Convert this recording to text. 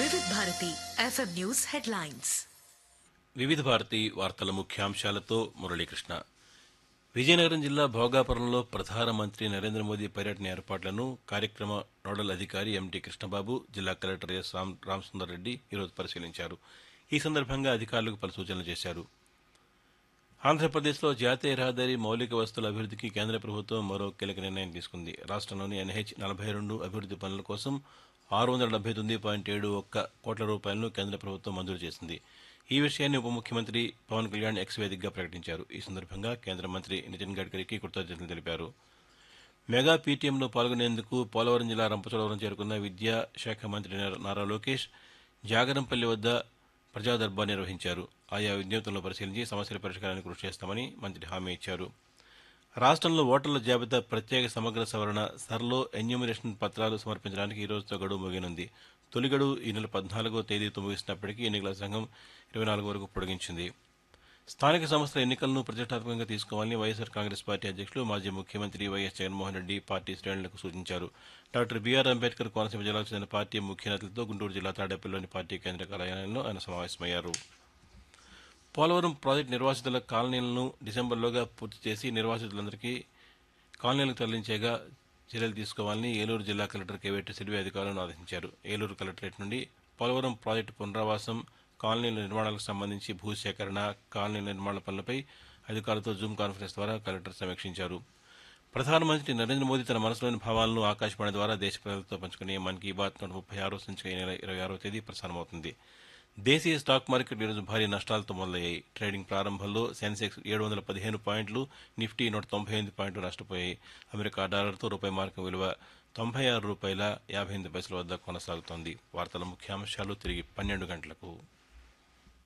వివిధ Bharati FM news headlines వివిధ భారతి వార్తల ముఖ్యాంశాలతో మురళీకృష్ణ విజయనగరం జిల్లా భోగాపురంలో ప్రధానమంత్రి నరేంద్ర మోదీ పర్యటన ఏర్పాట్లను కార్యక్రమ నోడల్ అధికారి ఎంటీ కృష్ణబాబు జిల్లా కలెక్టర్ ఎస్ రామ్ రామసుందర్ రెడ్డి ఈరోజు పరిశీలించారు ఈ సందర్భంగా అధికారులకు పలు సూచనలు చేశారు ఆంధ్రప్రదేశ్లో జాతీయ రహదారి మౌలిక వస్తువుల అభివృద్ధికి కేంద్ర ప్రభుత్వం మరో కీలక నిర్ణయం తీసుకుంది రాష్ట్రంలోని ఎన్హెచ్ నలభై రెండు అభివృద్ధి పనుల కోసం ఆరు వందల డెబ్బై తొమ్మిది పాయింట్ ఏడు ఒక్క కోట్ల రూపాయలను కేంద్ర ప్రభుత్వం మంజూరు చేసింది ఈ విషయాన్ని ఉప ముఖ్యమంత్రి పవన్ కళ్యాణ్ ఎక్స్ వేదికగా ప్రకటించారు ఈ సందర్భంగా కేంద్ర మంత్రి నితిన్ గడ్కరీకి కృతజ్ఞతలు తెలిపారు మెగా పీటీఎంలో పాల్గొనేందుకు పోలవరం జిల్లా రంపచోడవరం చేరుకున్న విద్యా శాఖ మంత్రి నారా- నారా లోకేష్ జాగరంపల్లి వద్ద ప్రజా దర్బార్ నిర్వహించారు ఆయా విజ్ఞప్తులను పరిశీలించి సమస్యల పరిష్కారానికి కృషి చేస్తామని మంత్రి హామీ ఇచ్చారు రాష్ట్రంలో ఓటర్ల జాబితా ప్రత్యేక సమగ్ర సవరణ సర్లో ఎన్యూమినేషన్ పత్రాలు సమర్పించడానికి ఈ రోజుతో గడువు ముగినుంది తొలి గడువు ఈ నెల పద్నాలుగో తేదీతో ముగిసినప్పటికీ ఎన్నికల సంఘం ఇరవై నాలుగు వరకు పొడిగించింది స్థానిక సంస్థల ఎన్నికలను ప్రతిష్టాత్మకంగా తీసుకోవాలని వైఎస్ఆర్ కాంగ్రెస్ పార్టీ అధ్యక్షులు మాజీ ముఖ్యమంత్రి వైఎస్ జగన్మోహన్ రెడ్డి పార్టీ శ్రేణులకు సూచించారు డాక్టర్ బీఆర్ అంబేద్కర్ కోనసీమ జిల్లాకు చెందిన పార్టీ ముఖ్య నేతలతో గుంటూరు జిల్లా తాడేపల్లిలోని పార్టీ కేంద్ర కార్యాలయంలో ఆయన సమావేశమయ్యారు పోలవరం ప్రాజెక్టు నిర్వాసితుల కాలనీలను డిసెంబర్లోగా పూర్తి చేసి నిర్వాసితులందరికీ కాలనీలకు తరలించేగా చర్యలు తీసుకోవాలని ఏలూరు జిల్లా కలెక్టర్ కేవెట్టి సిడివి అధికారులను ఆదేశించారు ఏలూరు కలెక్టరేట్ నుండి పోలవరం ప్రాజెక్టు పునరావాసం కాలనీల నిర్మాణాలకు సంబంధించి భూసేకరణ కాలనీల నిర్మాణ పనులపై అధికారులతో జూమ్ కాన్ఫరెన్స్ ద్వారా కలెక్టర్ సమీక్షించారు ప్రధానమంత్రి నరేంద్ర మోదీ తన మనసులోని భావాలను ఆకాశవాణి ద్వారా దేశ ప్రజలతో పంచుకునే మన్ కీ బాత్ నూట ముప్పై ఆరో సంచిక ఈ నెల ఇరవై ఆరో తేదీ ప్రసారమవుతుంది దేశీయ స్టాక్ మార్కెట్ ఈరోజు భారీ నష్టాలతో మొదలయ్యాయి ట్రేడింగ్ ప్రారంభంలో సెన్సెక్స్ ఏడు వందల పదిహేను పాయింట్లు నిఫ్టీ నూట తొంభై ఎనిమిది పాయింట్లు నష్టపోయాయి అమెరికా డాలర్తో రూపాయి మార్కం విలువ తొంభై ఆరు రూపాయల యాభై ఎనిమిది పైసల వద్ద కొనసాగుతోంది వార్తల ముఖ్యాంశాలు తిరిగి పన్నెండు గంటలకు